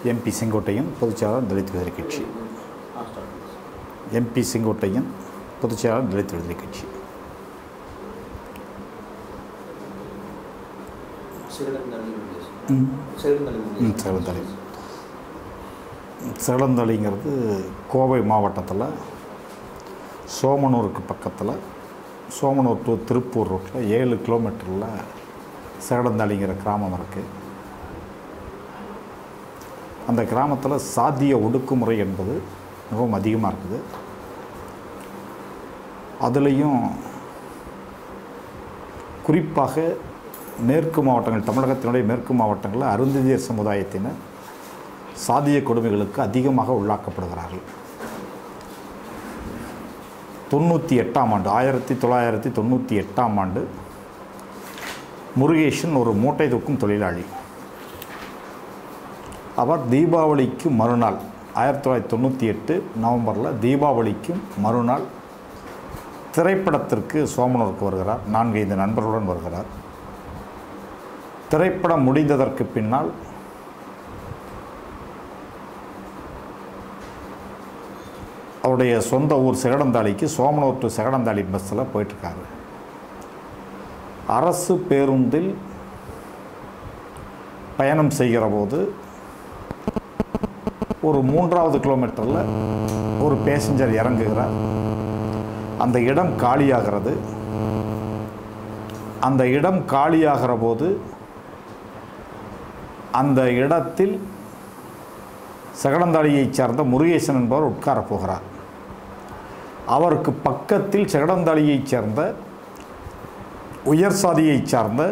MP Sengottaiyan பொதுச்செயலாளர் தலித் விடுதலை கட்சி எம்பி செங்கோட்டையன் பொதுச்செயலாளர் தலித் விடுதலை கட்சி ம். ம், சேலந்தளி சேலந்தளிங்கிறது கோவை மாவட்டத்தில் சோமனூருக்கு பக்கத்தில் சோமனூர் டு திருப்பூர் ரோட்டில் ஏழு கிலோமீட்டரில் சேலந்தளிங்கிற கிராமம் இருக்குது அந்த கிராமத்தில் சாதிய ஒடுக்குமுறை என்பது மிகவும் அதிகமாக இருக்குது அதுலேயும் குறிப்பாக மேற்கு மாவட்டங்கள் தமிழகத்தினுடைய மேற்கு மாவட்டங்களில் அருந்ததியர் சமுதாயத்தினர் சாதிய கொடுமைகளுக்கு அதிகமாக உள்ளாக்கப்படுகிறார்கள் தொண்ணூற்றி எட்டாம் ஆண்டு ஆயிரத்தி தொள்ளாயிரத்தி தொண்ணூற்றி எட்டாம் ஆண்டு முருகேஷன் ஒரு மூட்டை தூக்கும் தொழிலாளி அவர் தீபாவளிக்கு மறுநாள் ஆயிரத்தி தொள்ளாயிரத்தி தொண்ணூற்றி எட்டு நவம்பரில் தீபாவளிக்கு மறுநாள் திரைப்படத்திற்கு சோமனூருக்கு வருகிறார் நான்கு ஐந்து நண்பர்களுடன் வருகிறார் திரைப்படம் முடிந்ததற்கு பின்னால் அவருடைய சொந்த ஊர் செகடந்தாளிக்கு சோமனூர் டு செகடந்தாளி பஸ்ஸில் போயிட்டுருக்காரு அரசு பேருந்தில் பயணம் செய்கிற போது ஒரு மூன்றாவது கிலோமீட்டரில் ஒரு பேசஞ்சர் இறங்குகிறார் அந்த இடம் காலியாகிறது அந்த இடம் காலியாகிற போது அந்த இடத்தில் சகடந்தாளியைச் சார்ந்த முருகேசன் என்பவர் உட்காரப் போகிறார் அவருக்கு பக்கத்தில் சகடந்தாளியைச் சேர்ந்த உயர் சாதியைச் சார்ந்த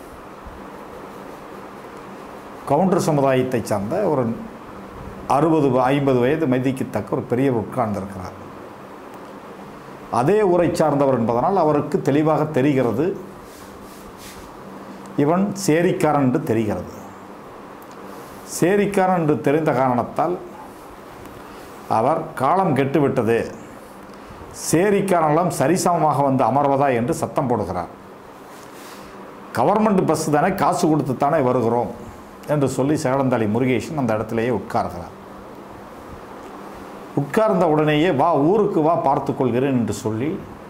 கவுண்டர் சமுதாயத்தைச் சார்ந்த ஒரு அறுபது ஐம்பது வயது மதிக்கத்தக்க ஒரு பெரியவர் உட்கார்ந்திருக்கிறார் அதே ஊரை சார்ந்தவர் என்பதனால் அவருக்கு தெளிவாக தெரிகிறது இவன் சேரிக்காரன் என்று தெரிகிறது சேரிக்காரன் என்று தெரிந்த காரணத்தால் அவர் காலம் கெட்டுவிட்டது சேரிக்காரெல்லாம் சரிசமமாக வந்து அமர்வதா என்று சத்தம் போடுகிறார் கவர்மெண்ட் பஸ் தானே காசு கொடுத்து தானே வருகிறோம் என்று சொல்லி சேலந்தாளி முருகேசன் அந்த இடத்திலேயே உட்கார்கிறார் உட்கார்ந்த உடனேயே வா ஊருக்கு வா பார்த்துக் கொள்கிறேன் என்று சொல்லி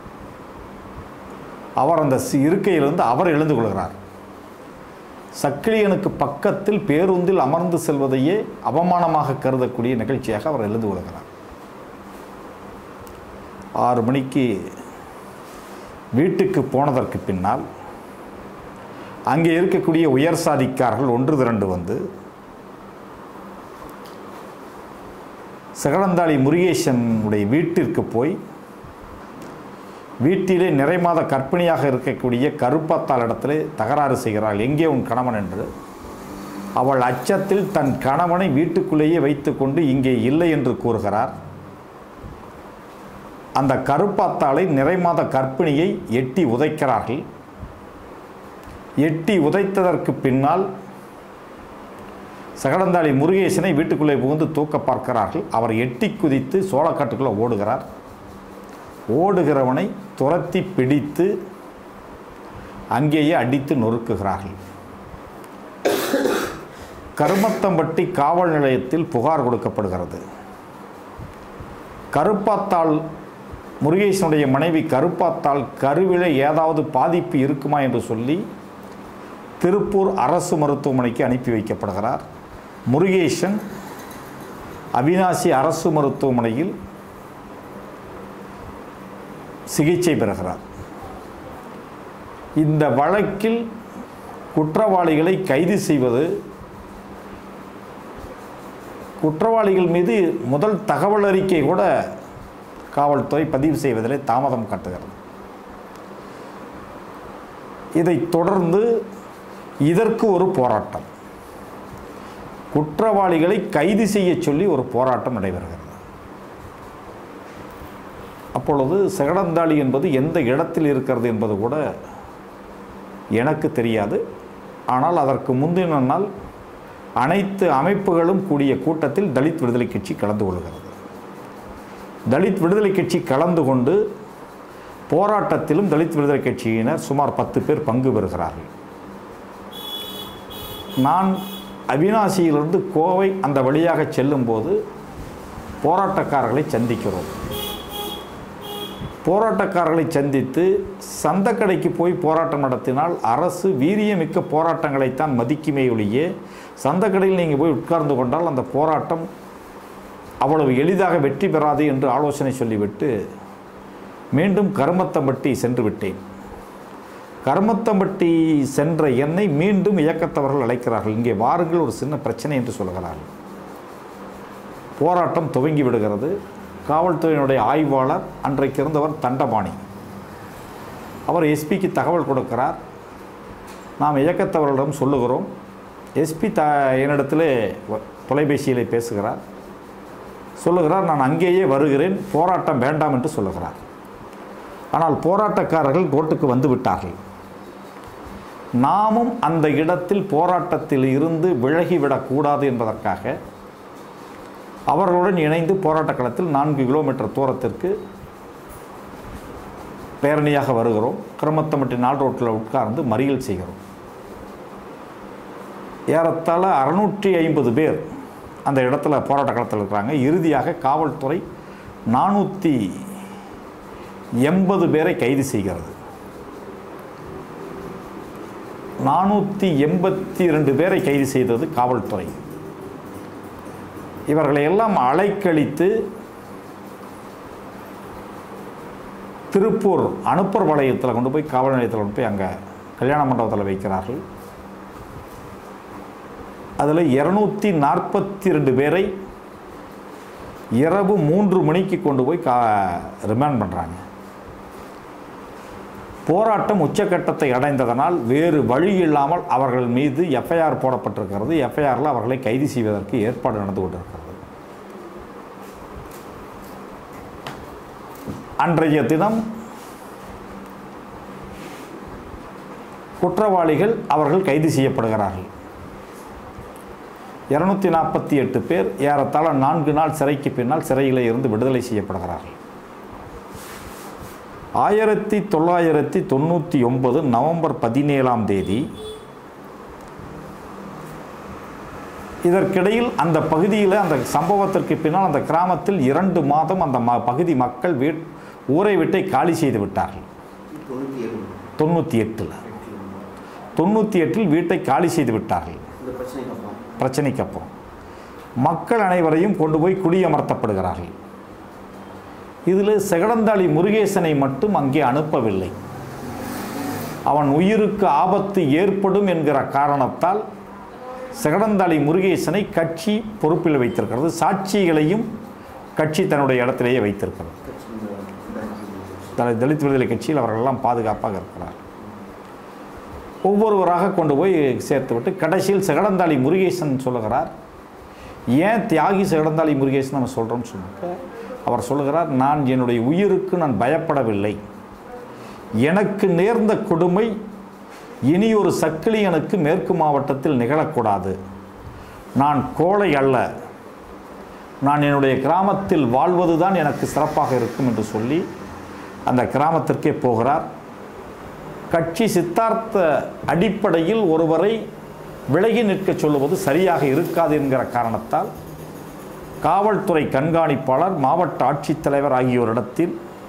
அவர் அந்த சி- இருக்கையிலிருந்து அவர் எழுந்து கொள்கிறார் சக்கிலியனுக்கு பக்கத்தில் பேருந்தில் அமர்ந்து செல்வதையே அவமானமாக கருதக்கூடிய நிகழ்ச்சியாக அவர் எழுந்து கொள்கிறார் ஆறு மணிக்கு வீட்டுக்கு போனதற்கு பின்னால் அங்கே இருக்கக்கூடிய உயர் சாதிக்காரர்கள் ஒன்று திரண்டு வந்து சகடந்தாளி முருகேசனுடைய வீட்டிற்கு போய் வீட்டிலே நிறைமாத கர்ப்பிணியாக இருக்கக்கூடிய கருப்பத்தால் இடத்திலே தகராறு செய்கிறாள் எங்கே உன் கணவன் என்று அவள் அச்சத்தில் தன் கணவனை வீட்டுக்குள்ளேயே வைத்துக்கொண்டு இங்கே இல்லை என்று கூறுகிறார் அந்த கருப்பாத்தாளை நிறைமாத கர்ப்பிணியை எட்டி உதைக்கிறார்கள் எட்டி உதைத்ததற்கு பின்னால் சகடந்தாளி முருகேசனை வீட்டுக்குள்ளே புகுந்து தூக்க பார்க்கிறார்கள் அவர் எட்டி குதித்து சோளக்காட்டுக்குள்ளே ஓடுகிறார் ஓடுகிறவனை துரத்தி பிடித்து அங்கேயே அடித்து நொறுக்குகிறார்கள் கருமத்தம்பட்டி காவல் நிலையத்தில் புகார் கொடுக்கப்படுகிறது கருப்பாத்தாள் முருகேசனுடைய மனைவி கருப்பாத்தாள் கருவிலே ஏதாவது பாதிப்பு இருக்குமா என்று சொல்லி திருப்பூர் அரசு மருத்துவமனைக்கு அனுப்பி வைக்கப்படுகிறார் முருகேசன் அவினாசி அரசு மருத்துவமனையில் சிகிச்சை பெறுகிறார் இந்த வழக்கில் குற்றவாளிகளை கைது செய்வது குற்றவாளிகள் மீது முதல் தகவல் அறிக்கை கூட காவல்துறை பதிவு செய்வதிலே தாமதம் காட்டுகிறது இதைத் தொடர்ந்து இதற்கு ஒரு போராட்டம் குற்றவாளிகளை கைது செய்ய சொல்லி ஒரு போராட்டம் நடைபெறுகிறது அப்பொழுது செகடந்தாளி என்பது எந்த இடத்தில் இருக்கிறது என்பது கூட எனக்கு தெரியாது ஆனால் அதற்கு முந்தின நாள் அனைத்து அமைப்புகளும் கூடிய கூட்டத்தில் தலித் விடுதலை கட்சி கலந்து கொள்கிறது தலித் விடுதலை கட்சி கலந்து கொண்டு போராட்டத்திலும் தலித் விடுதலை கட்சியினர் சுமார் பத்து பேர் பங்கு பெறுகிறார்கள் நான் அவினாசியிலிருந்து கோவை அந்த வழியாக செல்லும்போது போராட்டக்காரர்களை சந்திக்கிறோம் போராட்டக்காரர்களை சந்தித்து சந்தக்கடைக்கு போய் போராட்டம் நடத்தினால் அரசு வீரியமிக்க போராட்டங்களைத்தான் மதிக்குமே ஒழிய சந்தக்கடையில் நீங்கள் போய் உட்கார்ந்து கொண்டால் அந்த போராட்டம் அவ்வளவு எளிதாக வெற்றி பெறாது என்று ஆலோசனை சொல்லிவிட்டு மீண்டும் கருமத்தம்பட்டி சென்று விட்டேன் கருமத்தம்பட்டி சென்ற என்னை மீண்டும் இயக்கத்தவர்கள் அழைக்கிறார்கள் இங்கே வாருங்கள் ஒரு சின்ன பிரச்சனை என்று சொல்கிறார்கள் போராட்டம் துவங்கி விடுகிறது காவல்துறையினுடைய ஆய்வாளர் அன்றைக்கு இருந்தவர் தண்டபாணி அவர் எஸ்பிக்கு தகவல் கொடுக்கிறார் நாம் இயக்கத்தவர்களிடம் சொல்லுகிறோம் எஸ்பி த என்னிடத்தில் தொலைபேசியில் பேசுகிறார் சொல்லுகிறார் நான் அங்கேயே வருகிறேன் போராட்டம் வேண்டாம் என்று சொல்லுகிறார் ஆனால் போராட்டக்காரர்கள் ரோட்டுக்கு வந்து விட்டார்கள் நாமும் அந்த இடத்தில் போராட்டத்தில் இருந்து விலகிவிடக்கூடாது என்பதற்காக அவர்களுடன் இணைந்து போராட்ட களத்தில் நான்கு கிலோமீட்டர் தூரத்திற்கு பேரணியாக வருகிறோம் கிரமத்தமட்டி நாள் ரோட்டில் உட்கார்ந்து மறியல் செய்கிறோம் ஏறத்தாழ அறுநூற்றி ஐம்பது பேர் அந்த இடத்துல போராட்ட களத்தில் இருக்கிறாங்க இறுதியாக காவல்துறை நானூற்றி எண்பது பேரை கைது செய்கிறது நானூற்றி எண்பத்தி ரெண்டு பேரை கைது செய்தது காவல்துறை இவர்களை எல்லாம் அலைக்கழித்து திருப்பூர் அனுப்பர் வளையத்தில் கொண்டு போய் காவல் நிலையத்தில் கொண்டு போய் அங்கே கல்யாண மண்டபத்தில் வைக்கிறார்கள் அதில் இரநூத்தி நாற்பத்தி ரெண்டு பேரை இரவு மூன்று மணிக்கு கொண்டு போய் கா ரிமாண்ட் பண்ணுறாங்க போராட்டம் உச்சக்கட்டத்தை அடைந்ததனால் வேறு வழி இல்லாமல் அவர்கள் மீது எஃப்ஐஆர் போடப்பட்டிருக்கிறது எஃப்ஐஆரில் அவர்களை கைது செய்வதற்கு ஏற்பாடு நடந்து கொண்டிருக்கிறது அன்றைய தினம் குற்றவாளிகள் அவர்கள் கைது செய்யப்படுகிறார்கள் இருநூத்தி நாற்பத்தி எட்டு பேர் ஏறத்தாழ நான்கு நாள் சிறைக்கு பின்னால் சிறையில் இருந்து விடுதலை செய்யப்படுகிறார்கள் ஆயிரத்தி தொள்ளாயிரத்தி தொண்ணூற்றி ஒன்பது நவம்பர் பதினேழாம் தேதி இதற்கிடையில் அந்த பகுதியில் அந்த சம்பவத்திற்கு பின்னால் அந்த கிராமத்தில் இரண்டு மாதம் அந்த ம பகுதி மக்கள் வீட் ஊரை விட்டை காலி செய்து விட்டார்கள் தொண்ணூற்றி ஏழு தொண்ணூற்றி எட்டில் தொண்ணூற்றி எட்டில் வீட்டை காலி செய்து விட்டார்கள் இந்த பிரச்சனைக்கு அப்புறம் பிரச்சனைக்கு அப்புறம் மக்கள் அனைவரையும் கொண்டு போய் குடியமர்த்தப்படுகிறார்கள் இதில் செகடந்தாளி முருகேசனை மட்டும் அங்கே அனுப்பவில்லை அவன் உயிருக்கு ஆபத்து ஏற்படும் என்கிற காரணத்தால் செகடந்தாளி முருகேசனை கட்சி பொறுப்பில் வைத்திருக்கிறது சாட்சிகளையும் கட்சி தன்னுடைய இடத்திலேயே வைத்திருக்கிறது கட்சி இந்த இந்த- தல- தலித் விடுதலை கட்சியில் அவர்களெல்லாம் பாதுகாப்பாக இருக்கிறார் ஒவ்வொருவராக கொண்டு போய் சேர்த்துவிட்டு கடைசியில் செகடந்தாளி முருகேசன் சொல்லுகிறார் ஏன் தியாகி செகடந்தாளி முருகேசன் நம்ம சொல்கிறோம்னு சொன்னாக்க அவர் சொல்லுகிறார் நான் என்னுடைய உயிருக்கு நான் பயப்படவில்லை எனக்கு நேர்ந்த கொடுமை இனி ஒரு சக்கிலியனுக்கு மேற்கு மாவட்டத்தில் நிகழக்கூடாது நான் கோழை அல்ல நான் என்னுடைய கிராமத்தில் வாழ்வதுதான் எனக்கு சிறப்பாக இருக்கும் என்று சொல்லி அந்த கிராமத்திற்கே போகிறார் கட்சி சித்தார்த்த அடிப்படையில் ஒருவரை விலகி நிற்க சொல்லுவது சரியாக இருக்காது என்கிற காரணத்தால் காவல்துறை கண்காணிப்பாளர் மாவட்ட ஆட்சித்தலைவர் ஆகியோரிடத்தில்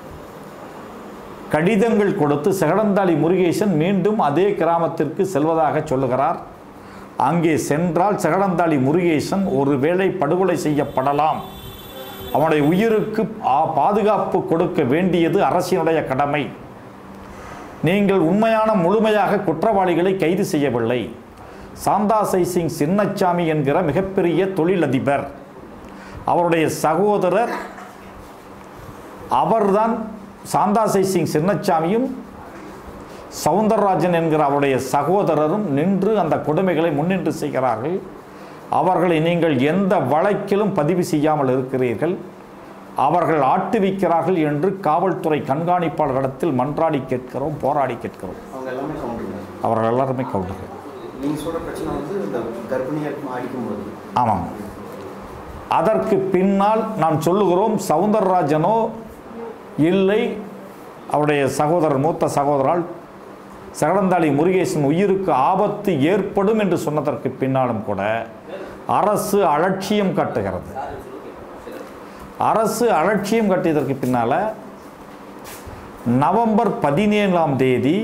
கடிதங்கள் கொடுத்து செகடந்தாளி முருகேசன் மீண்டும் அதே கிராமத்திற்கு செல்வதாக சொல்லுகிறார் அங்கே சென்றால் செகடந்தாளி முருகேசன் ஒருவேளை படுகொலை செய்யப்படலாம் அவனுடைய உயிருக்கு ஆ- பாதுகாப்பு கொடுக்க வேண்டியது அரசினுடைய கடமை நீங்கள் உண்மையான முழுமையாக குற்றவாளிகளை கைது செய்யவில்லை சாந்தாசை சிங் சின்னச்சாமி என்கிற மிகப்பெரிய தொழிலதிபர் அவருடைய சகோதரர் அவர்தான் சாந்தாசை சிங் சின்னச்சாமியும் சவுந்தரராஜன் என்கிற அவருடைய சகோதரரும் நின்று அந்த கொடுமைகளை முன்னின்று செய்கிறார்கள் அவர்களை நீங்கள் எந்த வழக்கிலும் பதிவு செய்யாமல் இருக்கிறீர்கள் அவர்கள் ஆட்டுவிக்கிறார்கள் என்று காவல்துறை கண்காணிப்பாளரிடத்தில் மன்றாடி கேட்கிறோம் போராடி கேட்கிறோம் அவங்க எல்லாமே கவுண்டர் அவர்கள் எல்லாருமே கவுண்டர்கள் நீங்கள் சொல்கிற பிரச்சனை வந்து இந்த கர்ப்பிணியாக அடிக்கும்போது ஆமாம் அதற்கு பின்னால் நாம் சொல்லுகிறோம் சவுந்தரராஜனோ இல்லை அவருடைய சகோதரர் மூத்த சகோதரால் சகடந்தாளி முருகேசன் உயிருக்கு ஆபத்து ஏற்படும் என்று சொன்னதற்கு பின்னாலும் கூட அரசு அலட்சியம் காட்டுகிறது அரசு அலட்சியம் காட்டியதற்கு பின்னால் நவம்பர் பதினேழாம் தேதி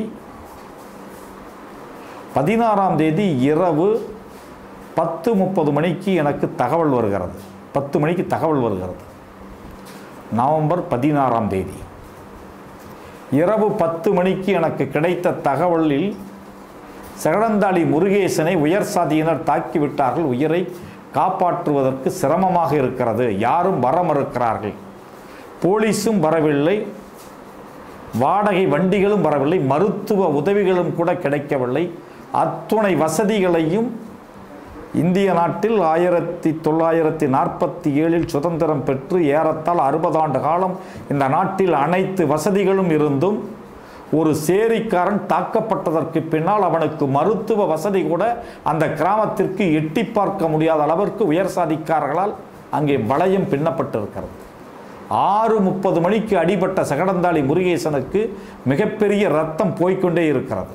பதினாறாம் தேதி இரவு பத்து முப்பது மணிக்கு எனக்கு தகவல் வருகிறது பத்து மணிக்கு தகவல் வருகிறது நவம்பர் பதினாறாம் தேதி இரவு பத்து மணிக்கு எனக்கு கிடைத்த தகவலில் சகடந்தாளி முருகேசனை உயர் சாதியினர் தாக்கிவிட்டார்கள் உயிரை காப்பாற்றுவதற்கு சிரமமாக இருக்கிறது யாரும் வர மறுக்கிறார்கள் போலீஸும் வரவில்லை வாடகை வண்டிகளும் வரவில்லை மருத்துவ உதவிகளும் கூட கிடைக்கவில்லை அத்துணை வசதிகளையும் இந்திய நாட்டில் ஆயிரத்தி தொள்ளாயிரத்தி நாற்பத்தி ஏழில் சுதந்திரம் பெற்று ஏறத்தாழ அறுபது ஆண்டு காலம் இந்த நாட்டில் அனைத்து வசதிகளும் இருந்தும் ஒரு சேரிக்காரன் தாக்கப்பட்டதற்கு பின்னால் அவனுக்கு மருத்துவ வசதி கூட அந்த கிராமத்திற்கு எட்டி பார்க்க முடியாத அளவிற்கு உயர் சாதிக்காரர்களால் அங்கே வளையம் பின்னப்பட்டிருக்கிறது ஆறு முப்பது மணிக்கு அடிபட்ட சகடந்தாளி முருகேசனுக்கு மிகப்பெரிய ரத்தம் போய்க்கொண்டே இருக்கிறது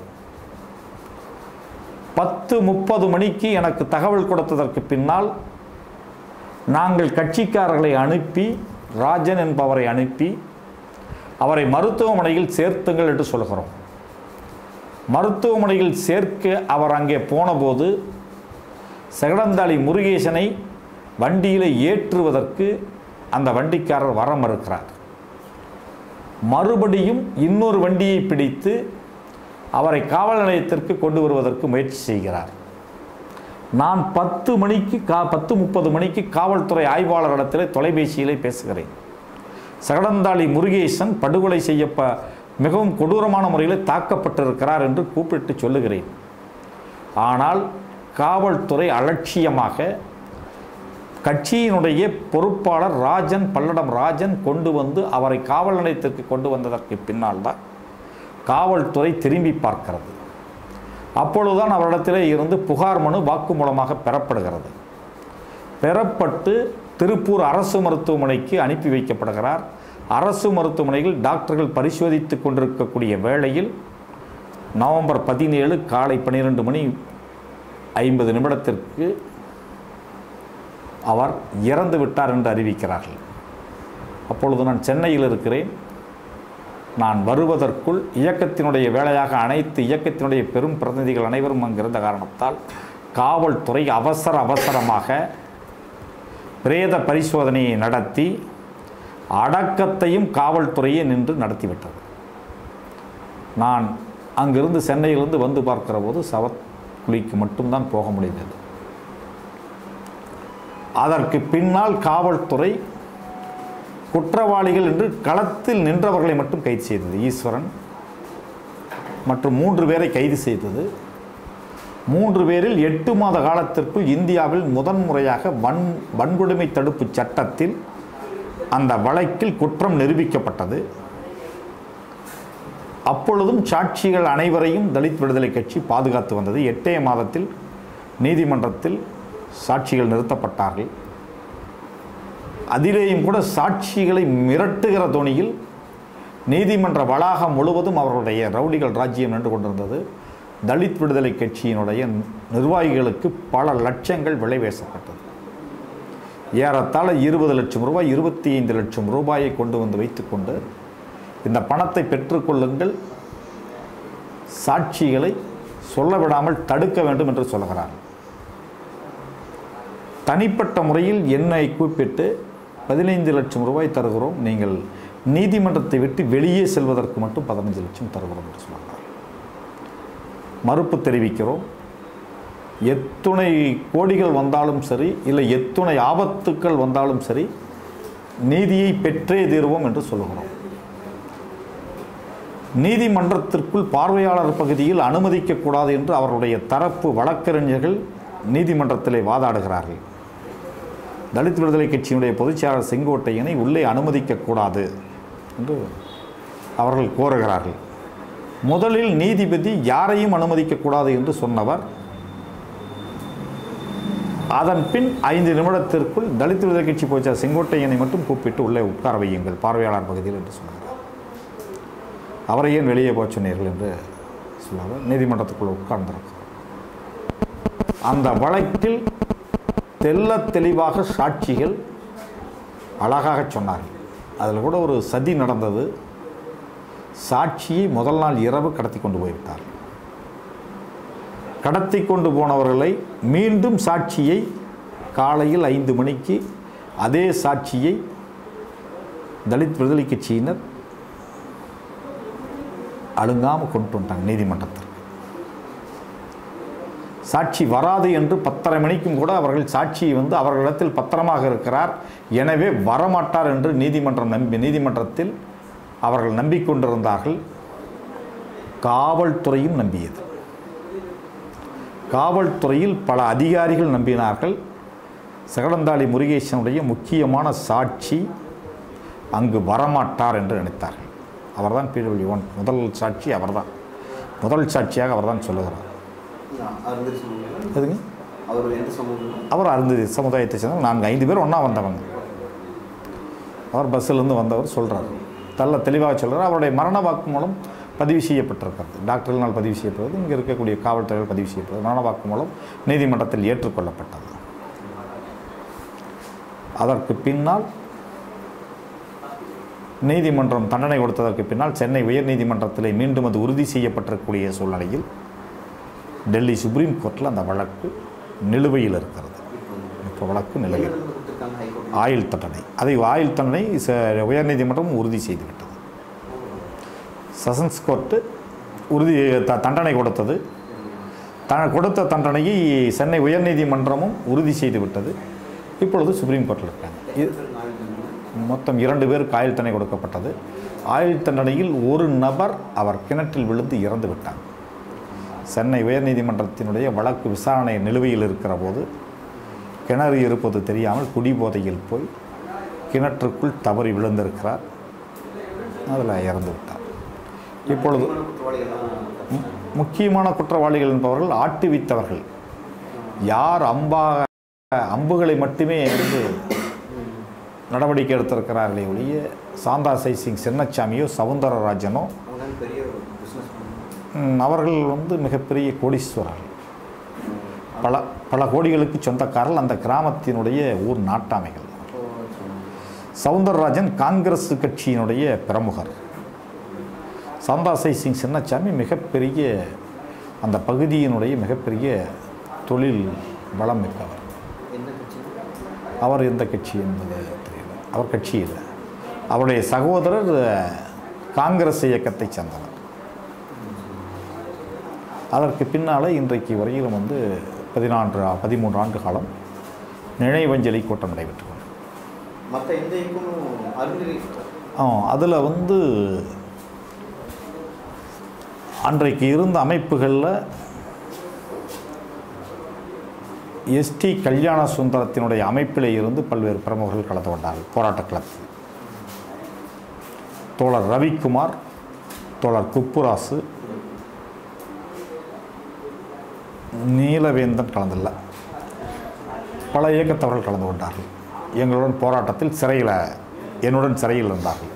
பத்து முப்பது மணிக்கு எனக்கு தகவல் கொடுத்ததற்கு பின்னால் நாங்கள் கட்சிக்காரர்களை அனுப்பி ராஜன் என்பவரை அனுப்பி அவரை மருத்துவமனையில் சேர்த்துங்கள் என்று சொல்கிறோம் மருத்துவமனையில் சேர்க்க அவர் அங்கே போனபோது செகடந்தாளி முருகேசனை வண்டியில் ஏற்றுவதற்கு அந்த வண்டிக்காரர் வர மறுக்கிறார் மறுபடியும் இன்னொரு வண்டியை பிடித்து அவரை காவல் நிலையத்திற்கு கொண்டு வருவதற்கு முயற்சி செய்கிறார் நான் பத்து மணிக்கு கா பத்து முப்பது மணிக்கு காவல்துறை ஆய்வாளரிடத்தில் தொலைபேசியிலே பேசுகிறேன் சகடந்தாளி முருகேசன் படுகொலை செய்யப்ப மிகவும் கொடூரமான முறையில் தாக்கப்பட்டிருக்கிறார் என்று கூப்பிட்டு சொல்லுகிறேன் ஆனால் காவல்துறை அலட்சியமாக கட்சியினுடைய பொறுப்பாளர் ராஜன் பல்லடம் ராஜன் கொண்டு வந்து அவரை காவல் நிலையத்திற்கு கொண்டு வந்ததற்கு பின்னால் தான் காவல்துறை திரும்பி பார்க்கிறது அப்பொழுதுதான் அவரிடத்திலே இருந்து புகார் மனு வாக்குமூலமாக பெறப்படுகிறது பெறப்பட்டு திருப்பூர் அரசு மருத்துவமனைக்கு அனுப்பி வைக்கப்படுகிறார் அரசு மருத்துவமனையில் டாக்டர்கள் பரிசோதித்து கொண்டிருக்கக்கூடிய வேளையில் நவம்பர் பதினேழு காலை பன்னிரெண்டு மணி ஐம்பது நிமிடத்திற்கு அவர் இறந்து விட்டார் என்று அறிவிக்கிறார்கள் அப்பொழுது நான் சென்னையில் இருக்கிறேன் நான் வருவதற்குள் இயக்கத்தினுடைய வேலையாக அனைத்து இயக்கத்தினுடைய பெரும் பிரதிநிதிகள் அனைவரும் அங்கிருந்த காரணத்தால் காவல்துறை அவசர அவசரமாக பிரேத பரிசோதனையை நடத்தி அடக்கத்தையும் காவல்துறையே நின்று நடத்திவிட்டது நான் அங்கிருந்து சென்னையிலிருந்து வந்து பார்க்கிற போது சவக்குழிக்கு மட்டும்தான் போக முடிந்தது அதற்கு பின்னால் காவல்துறை குற்றவாளிகள் என்று களத்தில் நின்றவர்களை மட்டும் கைது செய்தது ஈஸ்வரன் மற்றும் மூன்று பேரை கைது செய்தது மூன்று பேரில் எட்டு மாத காலத்திற்குள் இந்தியாவில் முதன்முறையாக வன் வன்கொடுமை தடுப்பு சட்டத்தில் அந்த வழக்கில் குற்றம் நிரூபிக்கப்பட்டது அப்பொழுதும் சாட்சிகள் அனைவரையும் தலித் விடுதலை கட்சி பாதுகாத்து வந்தது எட்டே மாதத்தில் நீதிமன்றத்தில் சாட்சிகள் நிறுத்தப்பட்டார்கள் அதிலேயும் கூட சாட்சிகளை மிரட்டுகிற தொனியில் நீதிமன்ற வளாகம் முழுவதும் அவர்களுடைய ரவுடிகள் ராஜ்யம் நின்று கொண்டிருந்தது தலித் விடுதலை கட்சியினுடைய நிர்வாகிகளுக்கு பல லட்சங்கள் விலை பேசப்பட்டது ஏறத்தாழ இருபது லட்சம் ரூபாய் இருபத்தி ஐந்து லட்சம் ரூபாயை கொண்டு வந்து வைத்துக்கொண்டு இந்த பணத்தை பெற்றுக்கொள்ளுங்கள் சாட்சிகளை சொல்ல விடாமல் தடுக்க வேண்டும் என்று சொல்கிறார் தனிப்பட்ட முறையில் என்னை கூப்பிட்டு பதினைந்து லட்சம் ரூபாய் தருகிறோம் நீங்கள் நீதிமன்றத்தை விட்டு வெளியே செல்வதற்கு மட்டும் பதினஞ்சு லட்சம் தருகிறோம் என்று சொன்னார் மறுப்பு தெரிவிக்கிறோம் எத்துணை கோடிகள் வந்தாலும் சரி இல்லை எத்துணை ஆபத்துக்கள் வந்தாலும் சரி நீதியை பெற்றே தீர்வோம் என்று சொல்லுகிறோம் நீதிமன்றத்திற்குள் பார்வையாளர் பகுதியில் அனுமதிக்கக்கூடாது என்று அவருடைய தரப்பு வழக்கறிஞர்கள் நீதிமன்றத்திலே வாதாடுகிறார்கள் தலித் விடுதலை கட்சியினுடைய பொதுச்செயலாளர் செங்கோட்டையனை உள்ளே அனுமதிக்கக்கூடாது என்று அவர்கள் கோருகிறார்கள் முதலில் நீதிபதி யாரையும் அனுமதிக்கக்கூடாது என்று சொன்னவர் அதன் பின் ஐந்து நிமிடத்திற்குள் தலித் விடுதலை கட்சி பொதுச்செயலாளர் செங்கோட்டையனை மட்டும் கூப்பிட்டு உள்ளே உட்கார வையுங்கள் பார்வையாளர் பகுதியில் என்று சொன்னார் அவரை ஏன் வெளியே போக சொன்னீர்கள் என்று சொல்லுவாங்க நீதிமன்றத்துக்குள்ள உட்கார்ந்திருக்கிறோம் அந்த வழக்கில் தெள்ளத் தெளிவாக சாட்சிகள் அழகாக சொன்னார்கள் அதில் கூட ஒரு சதி நடந்தது சாட்சியை முதல் நாள் இரவு கடத்தி கொண்டு போய்விட்டார்கள் கடத்தி கொண்டு போனவர்களை மீண்டும் சாட்சியை காலையில் ஐந்து மணிக்கு அதே சாட்சியை தலித் விடுதலை கட்சியினர் அழுங்காமல் கொண்டு வந்துட்டாங்க நீதிமன்றத்திற்கு சாட்சி வராது என்று பத்தரை மணிக்கும் கூட அவர்கள் சாட்சியை வந்து அவர்களிடத்தில் பத்திரமாக இருக்கிறார் எனவே வரமாட்டார் என்று நீதிமன்றம் நம்பி நீதிமன்றத்தில் அவர்கள் நம்பிக்கொண்டிருந்தார்கள் காவல்துறையும் நம்பியது காவல்துறையில் பல அதிகாரிகள் நம்பினார்கள் சகடந்தாளி முருகேசனுடைய முக்கியமான சாட்சி அங்கு வரமாட்டார் என்று நினைத்தார்கள் அவர்தான் பிடபிள்யூ ஒன் முதல் சாட்சி அவர்தான் முதல் சாட்சியாக அவர்தான் சொல்லுகிறார் அருந்ததி சமூகம் எதுங்க அவர் எந்த சமூகம் அவர் அருந்ததி சமுதாயத்தை சேர்ந்த நான்கு ஐந்து பேர் ஒன்றா வந்தவங்க அவர் பஸ்ஸிலேருந்து வந்தவர் சொல்கிறார் நல்ல தெளிவாக சொல்கிறார் அவருடைய மரண வாக்குமூலம் பதிவு செய்யப்பட்டிருக்கிறது டாக்டர்களால் பதிவு செய்யப்படுவது இங்கே இருக்கக்கூடிய காவல்துறையால் பதிவு செய்யப்படுவது மரண வாக்குமூலம் நீதிமன்றத்தில் ஏற்றுக்கொள்ளப்பட்டது அதற்கு பின்னால் நீதிமன்றம் தண்டனை கொடுத்ததற்கு பின்னால் சென்னை உயர்நீதிமன்றத்திலே மீண்டும் அது உறுதி செய்யப்பட்டிருக்கக்கூடிய சூழ்நிலையில் டெல்லி சுப்ரீம் கோர்ட்டில் அந்த வழக்கு நிலுவையில் இருக்கிறது இப்போ வழக்கு நிலுவையில் என்ன கொடுத்துருக்காங்க ஹைகோர்ட் ஆயுள் தண்டனை அதை ஆயுள் தண்டனை ச- உயர்நீதிமன்றம் உறுதி செய்துவிட்டது செஷன்ஸ் கோர்ட்டு உறுதி த தண்டனை கொடுத்தது த கொடுத்த தண்டனையை சென்னை உயர்நீதிமன்றமும் உறுதி செய்து விட்டது இப்பொழுது சுப்ரீம் கோர்ட்டில் இருக்காங்க இது மொத்தம் இரண்டு பேருக்கு ஆயுள் தண்டனை கொடுக்கப்பட்டது ஆயுள் தண்டனையில் ஒரு நபர் அவர் கிணற்றில் விழுந்து இறந்து விட்டார் சென்னை உயர்நீதிமன்றத்தினுடைய வழக்கு விசாரணை நிலுவையில் இருக்கிற போது கிணறு இருப்பது தெரியாமல் குடிபோதையில் போய் கிணற்றுக்குள் தவறி விழுந்திருக்கிறார் அதில் இறந்து விட்டார் இப்பொழுது குற்றவாளிகள்லாம் மு- முக்கியமான குற்றவாளிகள் என்பவர்கள் ஆட்டுவித்தவர்கள் யார் அம்பாக அம்புகளை மட்டுமே வந்து நடவடிக்கை எடுத்திருக்கிறார்களே ஒழிய சாந்தா சைசிங் சின்னச்சாமியோ சவுந்தரராஜனோ அவங்க தான் பெரிய பிஸ்னஸ் ம், அவர்கள் வந்து மிகப்பெரிய கோடீஸ்வரர்கள் பல பல கோடிகளுக்கு சொந்தக்காரர்கள் அந்த கிராமத்தினுடைய ஊர் நாட்டாமைகள் சவுந்தரராஜன் காங்கிரஸ் கட்சியினுடைய பிரமுகர் சாந்தாசை சிங் சின்னச்சாமி மிகப்பெரிய அந்த பகுதியினுடைய மிகப்பெரிய தொழில் வளம் மிக்கவர் எந்த கட்சி அவர் எந்த கட்சி என்பது தெரியல அவர் கட்சி இல்லை அவருடைய சகோதரர் அஹ், காங்கிரஸ் இயக்கத்தைச் சேர்ந்தவர் அதற்கு பின்னால் இன்றைக்கு வரையிலும் வந்து பதினான்கு பதிமூன்று ஆண்டு காலம் நினைவஞ்சலி கூட்டம் நடைபெற்றது மற்ற எந்த இயக்கமும் அருந்ததி ஆ அதில் வந்து அன்றைக்கு இருந்த அமைப்புகளில் எஸ்டி கல்யாண சுந்தரத்தினுடைய அமைப்பிலே இருந்து பல்வேறு பிரமுகர்கள் கலந்து கொண்டார்கள் போராட்ட களத்தில் தோழர் ரவிக்குமார் தோழர் குப்புராசு நீலவேந்தன் கலந்தில்ல பல இயக்கத்தவர்கள் கலந்து கொண்டார்கள் எங்களுடன் போராட்டத்தில் சிறையில் என்னுடன் சிறையில் இருந்தார்கள்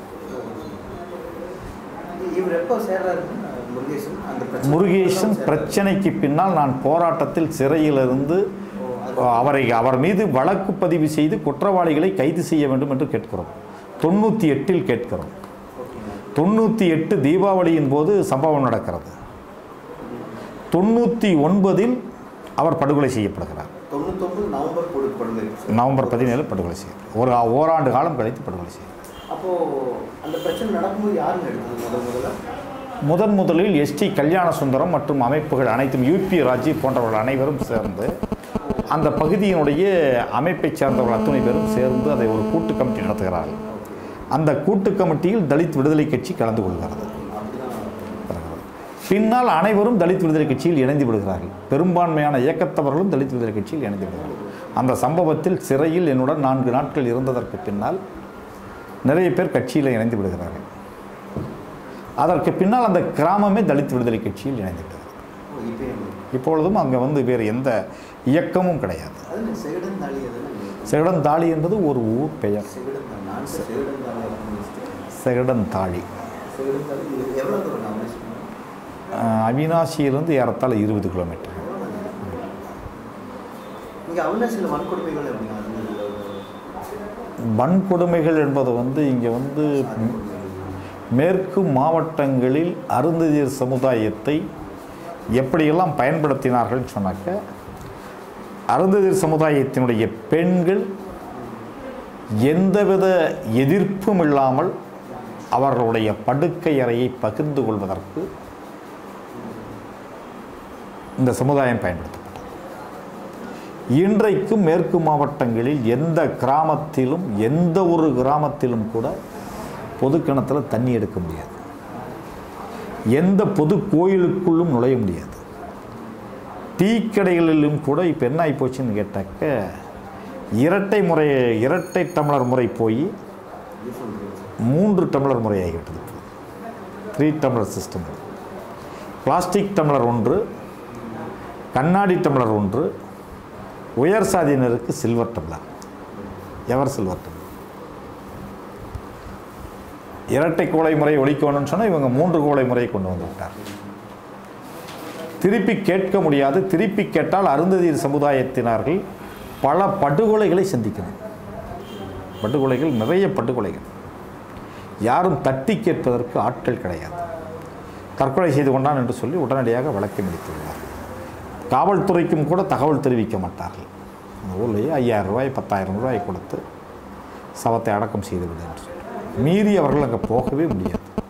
இவர் எப்போ சேர்றாரு முருகேசன் அந்த பிரச்சனை முருகேசன் பிரச்சனைக்கு பின்னால் நான் போராட்டத்தில் சிறையிலிருந்து அவரை அவர் மீது வழக்கு பதிவு செய்து குற்றவாளிகளை கைது செய்ய வேண்டும் என்று கேட்கிறோம் தொண்ணூற்றி எட்டில் கேட்கிறோம் தொண்ணூற்றி எட்டு தீபாவளியின் போது சம்பவம் நடக்கிறது தொண்ணூற்றி ஒன்பதில் அவர் படுகொலை செய்யப்படுகிறார் தொண்ணூத்தொம்பது நவம்பர் கொடுக்கப்படுது நவம்பர் பதினேழு படுகொலை செய்யப்படுகிறார் ஒரு ஓராண்டு காலம் கழித்து படுகொலை செய்கிறார் அப்போ அந்த பிரச்சனை நடக்கும்போது யாருங்க எடுத்தது முதல் முதல்ல முதன் முதலில் எஸ்டி கல்யாண சுந்தரம் மற்றும் அமைப்புகள் அனைத்தும் யூபி ராஜீவ் போன்றவர்கள் அனைவரும் சேர்ந்து அந்த பகுதியினுடைய அமைப்பைச் சேர்ந்தவர்கள் அத்தனை பேரும் சேர்ந்து அதை ஒரு கூட்டு கமிட்டி நடத்துகிறார்கள் அந்த கூட்டு கமிட்டியில் தலித் விடுதலை கட்சி கலந்து கொள்கிறது பின்னால் அனைவரும் தலித் விடுதலை கட்சியில் இணைந்து விடுகிறார்கள் பெரும்பான்மையான இயக்கத்தவர்களும் தலித் விடுதலை கட்சியில் இணைந்து விடுகிறார்கள் அந்த சம்பவத்தில் சிறையில் என்னுடன் நான்கு நாட்கள் இருந்ததற்கு பின்னால் நிறைய பேர் கட்சியில் இணைந்து விடுகிறார்கள் அதற்கு பின்னால் அந்த கிராமமே தலித் விடுதலை கட்சியில் இணைந்து விடுகிறது இப்பயும் இப்பொழுதும் அங்கே வந்து வேறு எந்த இயக்கமும் கிடையாது அது செகடன் தாலி அதுன்னு செகடந்தாளி என்பது ஒரு ஊர் பெயர் செகடன் தாலி நான் செகடன் தாலி அப்படின்னு செகடந்தாளி செகடன் தாலி இது எவ்வளோ தூரம் நான் சொன்னேன் அஹ், அவினாசியிலிருந்து ஏறத்தாழ இருபது கிலோமீட்டர் இங்கே அவினாசியில் வன்கொடுமைகள் எப்படிங்க இருந்தது வன்கொடுமைகள் என்பது வந்து இங்கே வந்து மேற்கு மாவட்டங்களில் அருந்ததியர் சமுதாயத்தை எப்படியெல்லாம் பயன்படுத்தினார்கள்னு சொன்னாக்க அருந்ததியர் சமுதாயத்தினுடைய பெண்கள் எந்தவித எதிர்ப்பும் இல்லாமல் அவர்களுடைய படுக்கை அறையை பகிர்ந்து கொள்வதற்கு இந்த சமுதாயம் பயன்படுத்தப்பட்டது இன்றைக்கும் மேற்கு மாவட்டங்களில் எந்த கிராமத்திலும் எந்த ஒரு கிராமத்திலும் கூட பொது கிணத்துல தண்ணி எடுக்க முடியாது எந்த பொது கோயிலுக்குள்ளும் நுழைய முடியாது டீ கடைகளிலும் கூட இப்போ என்ன ஆகி போச்சுன்னு கேட்டாக்க இரட்டை முறை இரட்டை டம்ளர் முறை போய் மூன்று டம்ளர் முறையாகிவிட்டது three tumbler system plastic tumbler ஒன்று கண்ணாடி டம்ளர் ஒன்று உயர் சாதியினருக்கு silver tumbler ever silver tumbler இரட்டை கோலை முறை ஒழிக்கணும்னு சொன்னால் இவங்க மூன்று கோலை முறையை கொண்டு வந்து விட்டார் திருப்பி கேட்க முடியாது திருப்பி கேட்டால் அருந்ததியர் சமுதாயத்தினர்கள் பல படுகொலைகளை சந்திக்கணும் படுகொலைகள் நிறைய படுகொலைகள் யாரும் தட்டி கேட்பதற்கு ஆட்கள் கிடையாது தற்கொலை செய்து கொண்டான் என்று சொல்லி உடனடியாக வழக்கை முடித்துள்ளார் காவல்துறைக்கும் கூட தகவல் தெரிவிக்க மாட்டார்கள் அந்த ஊர்லேயே ஐயாயிரம் ரூபாய் பத்தாயிரம் ரூபாய் கொடுத்து சவத்தை அடக்கம் செய்து விடு என்று சொல்லி மீறி அவர்கள் அங்கே போகவே முடியாது